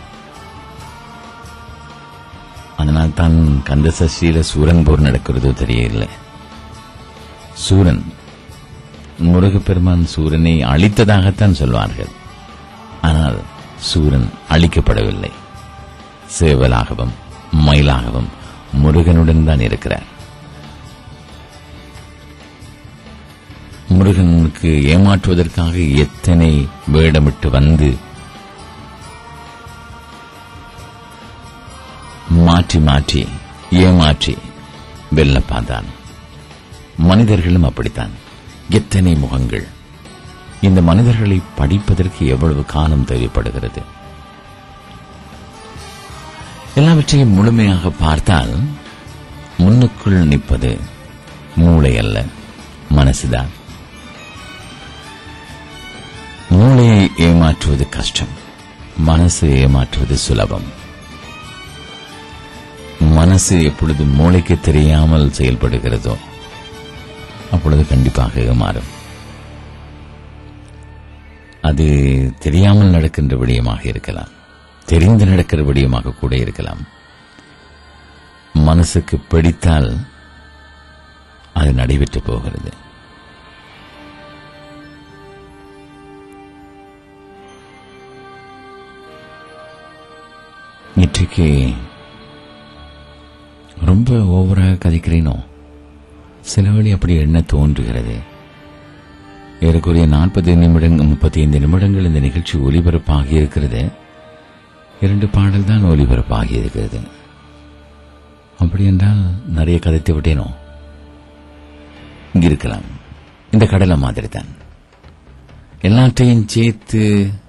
அதனால் தான் கந்த சஷ்டியில சூரன் போர் நடக்கிறதோ தெரியவில்லை சூரன் முருகப்பெருமான் சூரனை அழித்ததாகத்தான் சொல்வார்கள் ஆனால் சூரன் அழிக்கப்படவில்லை சேவலாகவும் மயிலாகவும் முருகனுடன் தான் இருக்கிறார் முருகனுக்கு ஏமாற்றுவதற்காக எத்தனை வேடமிட்டு வந்து மாற்றி மாற்றி ஏமாற்றி வெல்ல பார்த்தான் மனிதர்களும் அப்படித்தான் எத்தனை முகங்கள் இந்த மனிதர்களை படிப்பதற்கு எவ்வளவு காலம் தேவைப்படுகிறது எல்லாவற்றையும் முழுமையாக பார்த்தால் முன்னுக்குள் நிற்பது மூளை அல்ல மனசுதான் மூளையை ஏமாற்றுவது கஷ்டம் மனசு ஏமாற்றுவது சுலபம் மனசு எப்பொழுது மூளைக்கு தெரியாமல் செயல்படுகிறதோ அப்பொழுது கண்டிப்பாக ஏமாறும் அது தெரியாமல் நடக்கின்ற விடயமாக இருக்கலாம் தெரிந்து நடக்கிற விடயமாக கூட இருக்கலாம் மனசுக்கு பிடித்தால் அது நடைபெற்று போகிறது இன்றைக்கு ரொம்ப ஓவராக கதைக்கிறேனோ சில வழி அப்படி என்ன தோன்றுகிறது ஏறக்குறைய நாற்பது நிமிடங்கள் முப்பத்தி ஐந்து நிமிடங்கள் இந்த நிகழ்ச்சி ஒலிபரப்பாகி இருக்கிறது இரண்டு பாடல் தான் ஒலிபரப்பாகி இருக்கிறது அப்படி என்றால் நிறைய கதைத்து விட்டேனோ இருக்கலாம் இந்த கடலை மாதிரி தான் எல்லாத்தையும் சேர்த்து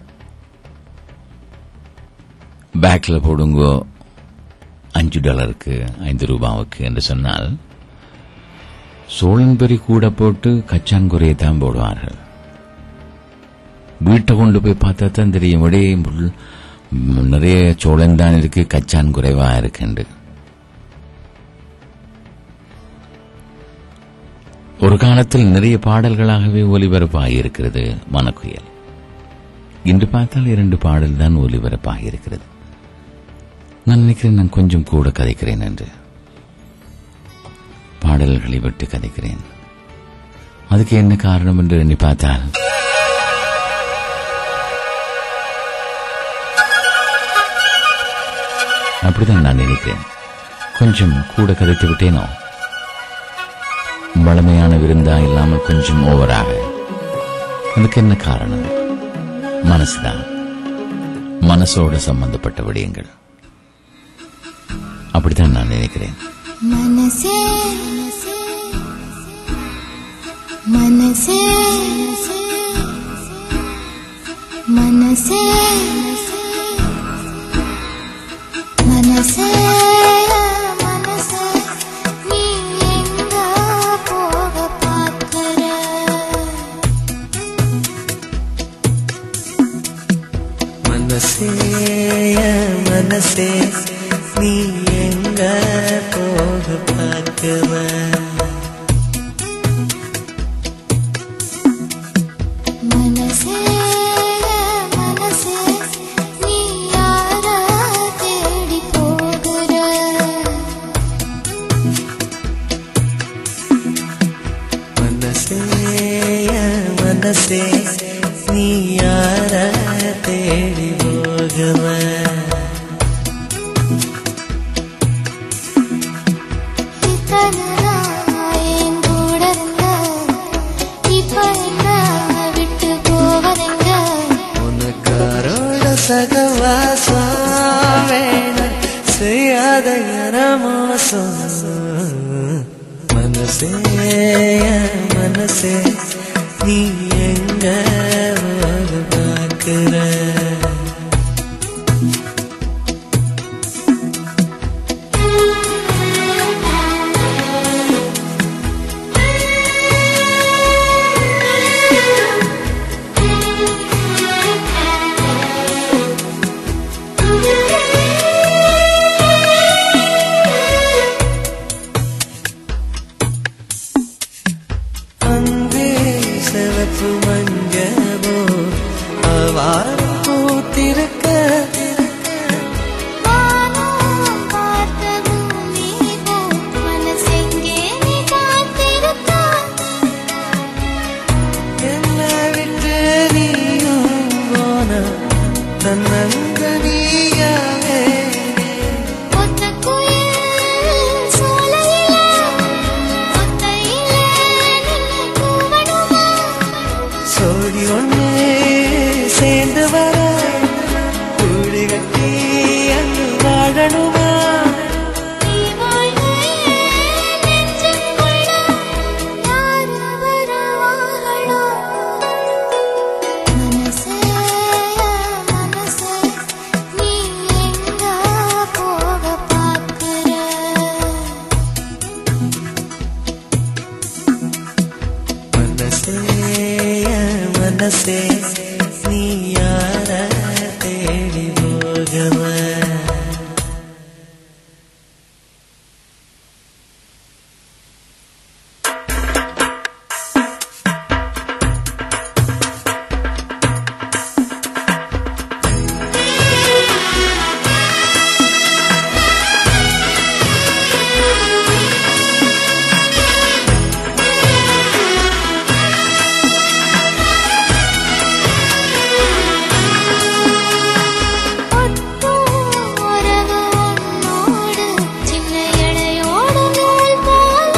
பேக்ல போடுங்கோ அஞ்சு டாலருக்கு ஐந்து ரூபாவுக்கு என்று சொன்னால் சோழன்பெரி கூட போட்டு கச்சான் குறையை தான் போடுவார்கள் வீட்டை கொண்டு போய் பார்த்தா தான் தெரியும் விடே முள்- நிறைய சோழன் தான் இருக்கு கச்சான் குறைவா இருக்குண்டு ஒரு காலத்தில் நிறைய பாடல்களாகவே ஒலிபரப்பாகி இருக்கிறது மனக்குயல் இன்று பார்த்தால் இரண்டு பாடல் தான் ஒலிபரப்பாகி இருக்கிறது நான் நினைக்கிறேன் நான் கொஞ்சம் கூட கதைக்கிறேன் என்று பாடல்களை விட்டு கதைக்கிறேன் அதுக்கு என்ன காரணம் என்று எண்ணி பார்த்தால் அப்படிதான் நான் நினைக்கிறேன் கொஞ்சம் கூட கதைத்து விட்டேனோ வளமையான விருந்தா இல்லாமல் கொஞ்சம் ஓவராக அதுக்கு என்ன காரணம் மனசுதான் மனசோடு சம்பந்தப்பட்ட விடயங்கள் அப்படித்தான் நான் நினைக்கிறேன் மனசே மனசே மனசே மனசே மனசே நீ எங்க போக பார்க்கிற மனசே மனசே நீ எங்க போக பார்க்குவ மனசே மனசே நீ யார தேடி போகிற மனசே மனசே நீ யார தேடி போகுவ இத்தனை நாள் என் கூட இருந்த இப்ப என்ன விட்டு போவதெங்க உனக்காரோட சகவாசம் வேணும் செய்யாத மோசம் மனசே மனசே நீ எங்க போக பார்க்கிற அங்கே சிவப்பு மஞ்சவோ அவாரம் பூத்திருக்க வானம் பார்த்ததும் நீ போ மனசெங்கே நீ காத்திருக்க என்ன விட்டு நீயும் போன தன்னங்க நீயாவே ஒத்த குயில் சோலையில ஒத்தையில நின்னு கூவணுமா சோடி ஒண்ணு சேர்ந்து வர கூடி கட்டி அங்கு வாழணுமா நீ வாழ்வே நெஞ்சுக்குள்ள யாரு வருவாங்களோ மனசே மனசே நீ எங்க போக பார்க்கிற மனசே மனசே நீ யார தேடி போகவ உறவு உன்னோடு சின்ன இடையோடு நூல் போல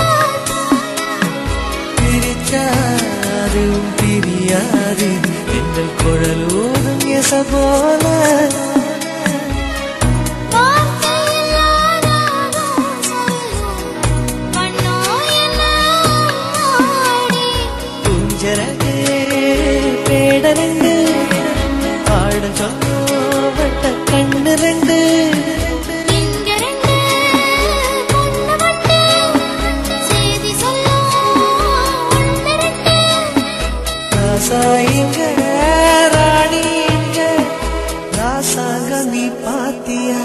பிரிச்சாரும் பிரியாது எங்கள் குழலூரும் எச போல வார்த்தையில்லாதாகும் சொல்லும் பண்ணோ என்ன ஆடி குஞ்சரகு பேடரண்டு பாட சொல்லப்பட்ட கண்ணு ரெண்டு இங்க ரெண்டு பொண்ணு பட்டு செய்தி சொல்லும் ஒன்று ரெண்டு ராசாயிங்க ராணி இங்க ராசாங்க நீ பாத்தியா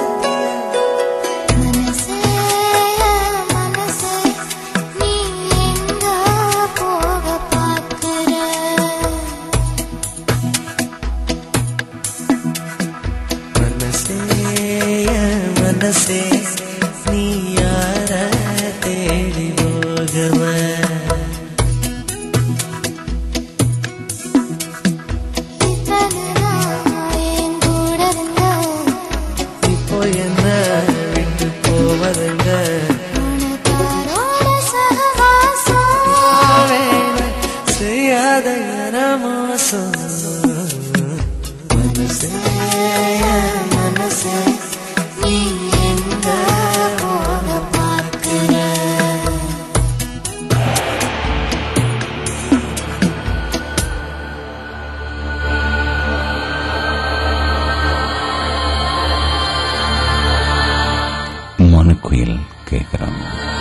மனசே மனசே நீ எங்க போக பார்க்கிற மனசே மனசே நீ யார தேடி போகவ இத்தனை நாள் என் கூட இருந்த இப்போ என்ன குயில் கேட்கிறோம்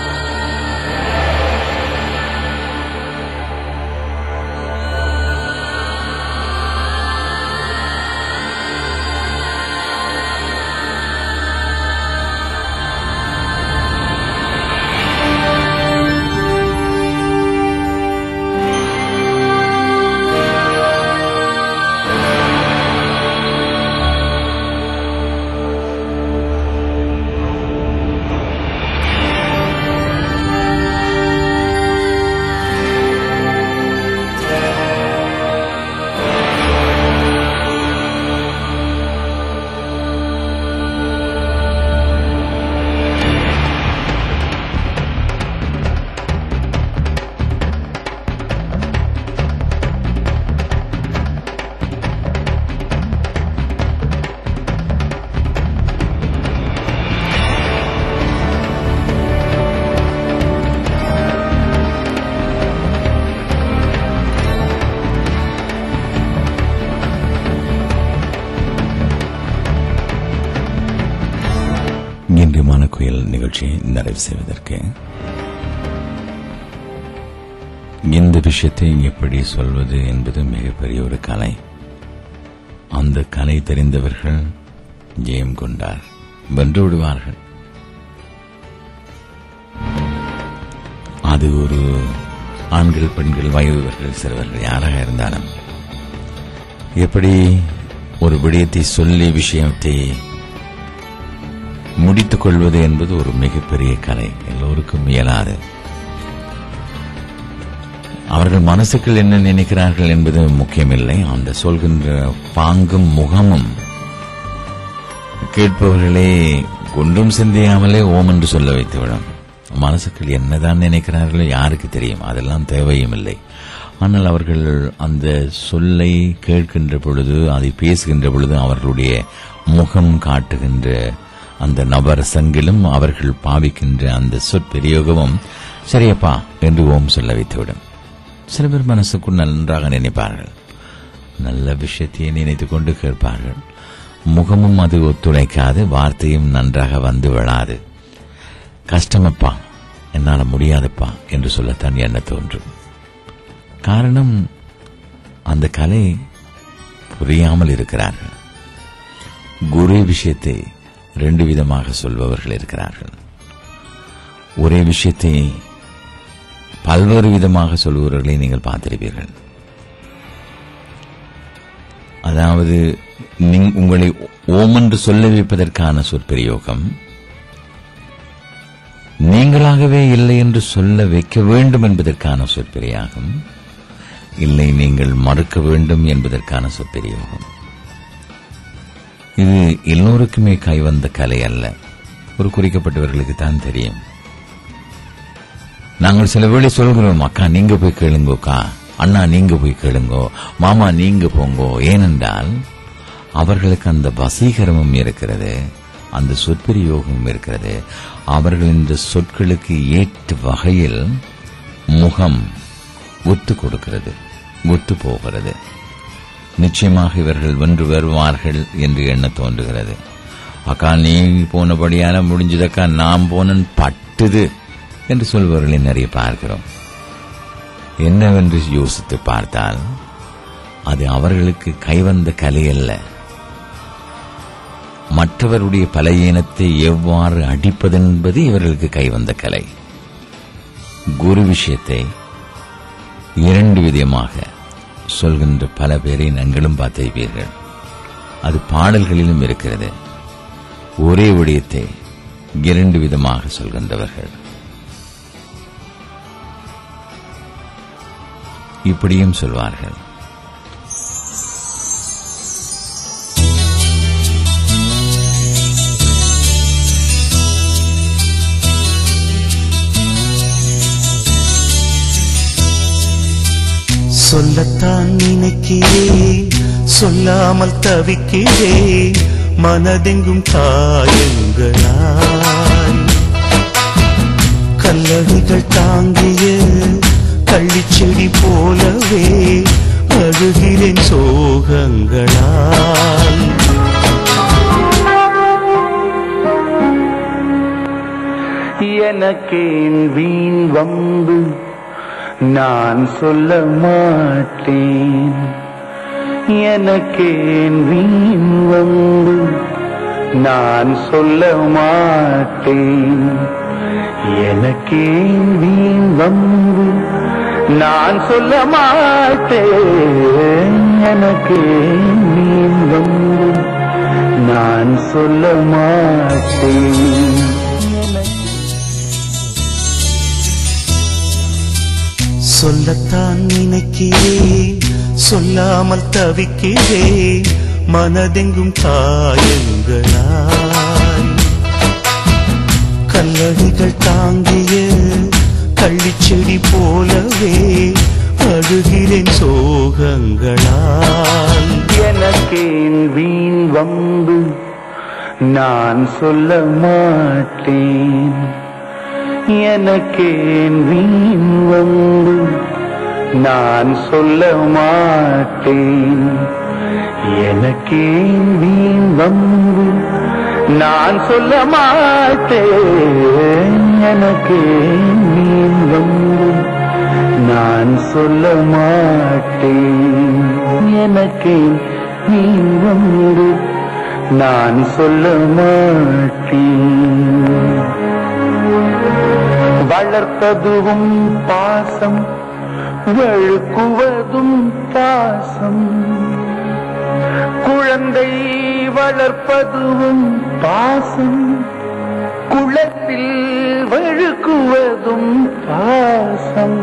இன்று மனக்குயில் நிகழ்ச்சியை நிறைவு செய்வதற்கு இந்த விஷயத்தை எப்படி சொல்வது என்பது மிகப்பெரிய ஒரு கலை அந்த கலை தெரிந்தவர்கள் ஜெயம் கொண்டார் வென்று விடுவார்கள் அது ஒரு ஆண்கள் பெண்கள் வயதுவர்கள் சிறுவர்கள் யாராக இருந்தாலும் எப்படி ஒரு விடயத்தை சொல்லி விஷயத்தை முடித்துக் கொள்வது என்பது ஒரு மிகப்பெரிய கலை எல்லோருக்கும் இயலாது அவர்கள் மனசுக்குள் என்ன நினைக்கிறார்கள் என்பது முக்கியமில்லை அந்த சொல்கின்ற பாங்கும் முகமும் கேட்பவர்களே ஒன்றும் சிந்தியாமலே ஓம் என்று சொல்ல வைத்துவிடும் மனசுக்குள் என்னதான் நினைக்கிறார்களோ யாருக்கு தெரியும் அதெல்லாம் தேவையும் இல்லை ஆனால் அவர்கள் அந்த சொல்லை கேட்கின்ற பொழுது அதை பேசுகின்ற பொழுது அவர்களுடைய முகம் காட்டுகின்ற அந்த நபர் சங்கிலும் அவர்கள் பாவிக்கின்ற அந்த சொற்பிரயோகமும் சரியப்பா என்று ஓம் சொல்ல வைத்துவிடும் சில பேர் மனசுக்குள் நன்றாக நினைப்பார்கள் நல்ல விஷயத்தையே நினைத்துக் கொண்டு கேட்பார்கள் முகமும் அது ஒத்துழைக்காது வார்த்தையும் நன்றாக வந்து விழாது கஷ்டமப்பா என்னால முடியாதப்பா என்று சொல்லத்தான் எண்ண தோன்றும் காரணம் அந்த கலை புரியாமல் இருக்கிறார்கள் குரு விஷயத்தை ரெண்டு விதமாக சொல்பவர்கள் இருக்கிறார்கள் ஒரே விஷயத்தை பல்வேறு விதமாக சொல்பவர்களை நீங்கள் பார்த்திருப்பீர்கள் அதாவது நீ- உங்களை ஓம் என்று சொல்ல வைப்பதற்கான சொற்பிரயோகம் நீங்களாகவே இல்லை என்று சொல்ல வைக்க வேண்டும் என்பதற்கான சொற்பிரயோகம் இல்லை நீங்கள் மறுக்க வேண்டும் என்பதற்கான சொற்பிரயோகம் இது எல்லோருக்குமே கைவந்த கலை அல்ல ஒரு குறிக்கப்பட்டவர்களுக்கு தான் தெரியும் நாங்கள் சில வேளை சொல்கிறோம் அக்கா நீங்க போய் கேளுங்கோக்கா அண்ணா நீங்க போய் கேளுங்கோ மாமா நீங்க போங்கோ ஏனென்றால் அவர்களுக்கு அந்த வசீகரமும் இருக்கிறது அந்த சொற்பிரயோகமும் இருக்கிறது அவர்கள் இந்த சொற்களுக்கு ஏற்ற வகையில் முகம் ஒத்து கொடுக்கிறது ஒத்து போகிறது நிச்சயமாக இவர்கள் வென்று வருவார்கள் என்று எண்ண தோன்றுகிறது அக்கா நீ போனபடியால முடிஞ்சதக்கா நான் போனன் பட்டுது என்று சொல்பவர்களை நிறைய பார்க்கிறோம் என்னவென்று யோசித்து பார்த்தால் அது அவர்களுக்கு கைவந்த கலை அல்ல மற்றவருடைய பலையீனத்தை எவ்வாறு அடிப்பதென்பது இவர்களுக்கு கைவந்த கலை குரு விஷயத்தை இரண்டு விதமாக சொல்கின்ற பல பேரை நீங்களும் பார்த்திருப்பீர்கள் அது பாடல்களிலும் இருக்கிறது ஒரே விடயத்தை இரண்டு விதமாக சொல்கின்றவர்கள் இப்படியும் சொல்வார்கள் சொல்லத்தான் நினைக்கிறேன் சொல்லாமல் தவிக்கிறேன் மனதெங்கும் காயங்களாய் கல்லடிகள் தாங்கிய கள்ளிச்செடி போலவே அழுகிறேன் சோகங்களால் எனக்கேன் வீண் வம்பு நான் சொல்ல மாட்டேன் எனக்கேன் வீண் வம்பு நான் சொல்ல மாட்டேன் எனக்கேன் வீண் வம்பு நான் சொல்ல மாட்டேன் எனக்கேன் வீண் வம்பு நான் சொல்ல மாட்டேன் சொல்லத்தான் நினைக்கிறேன் சொல்லாமல் தவிக்கிறேன் மனதெங்கும் காயங்களாய் கல்லடிகள் தாங்கிய கள்ளிச்செடி போலவே அழுகிறேன் சோகங்களால் எனக்கேன் வீண் வம்பு நான் சொல்ல மாட்டேன் எனக்கேன் வீண் வம்பு நான் சொல்ல மாட்டேன் எனக்கேன் வீண் வம்பு நான் சொல்ல மாட்டேன் எனக்கேன் வீண் வம்பு நான் சொல்ல மாட்டேன் எனக்கேன் வீண் வம்பு நான் சொல்ல மாட்டேன் வளர்த்ததுவும் பாசம் வழுக்குவதும் பாசம் குழந்தை வளர்ப்பதுவும் பாசம் குளத்தில் வழுக்குவதும் பாசம்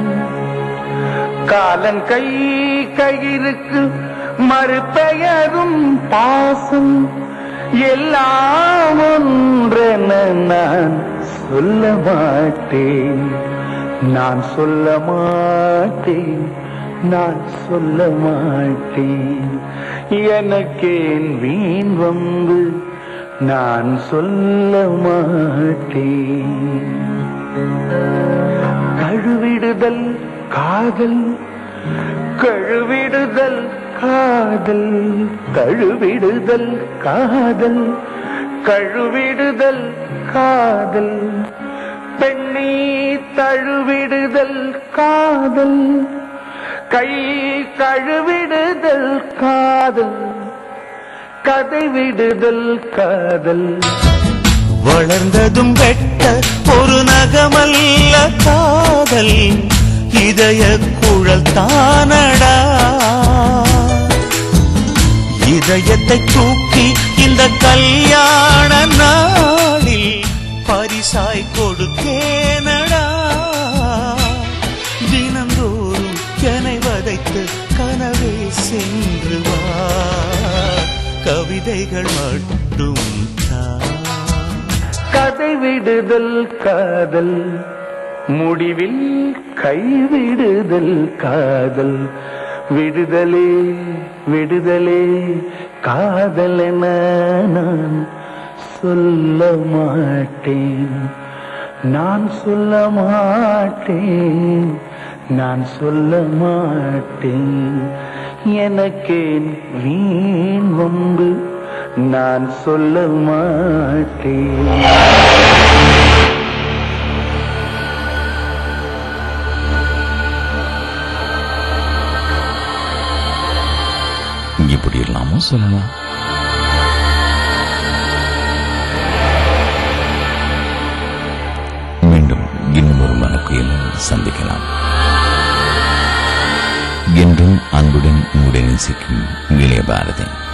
காலன் கை கயிறுக்கு மறுபெயரும் பாசம் எல்லாம் ஒன்றென நான் சொல்ல மாட்டேன் நான் சொல்ல மாட்டேன் நான் சொல்ல மாட்டேன் எனக்கேன் வீண் வம்பு நான் சொல்ல மாட்டேன் கழுவிடுதல் காதல் கழுவிடுதல் காதல் கழுவிடுதல் காதல் கழுவிடுதல் காதல் பெண்ணி தழுவிடுதல் காதல் கை கழுவிடுதல் காதல் கதை விடுதல் காதல் வளர்ந்ததும் வெட்ட ஒரு நகமல்ல காதல் இதய குழல் தானடா இதயத்தை தூக்கி இந்த கல்யாண நாளில் பரிசாய் கொடுத்தேனடா தினந்தோறும் என்னை வதைத்து கனவே சென்று வா கவிதைகள் மட்டும் கதை விடுதல் காதல் முடிவில் கைவிடுதல் காதல் விடுதலே விடுதலே காதல் என நான் சொல்ல மாட்டேன் நான் சொல்ல மாட்டேன் நான் சொல்ல மாட்டேன் எனக்கேன் வீண் வம்பு நான் சொல்ல மாட்டேன் இப்படி இல்லாமோ சொல்லலாம் மீண்டும் இன்னும் ஒரு மனக்குயில் சந்திக்கலாம் என்றும் அன்புடன் உங்களுடன் நேசிக்கும் இளைய பாரதன்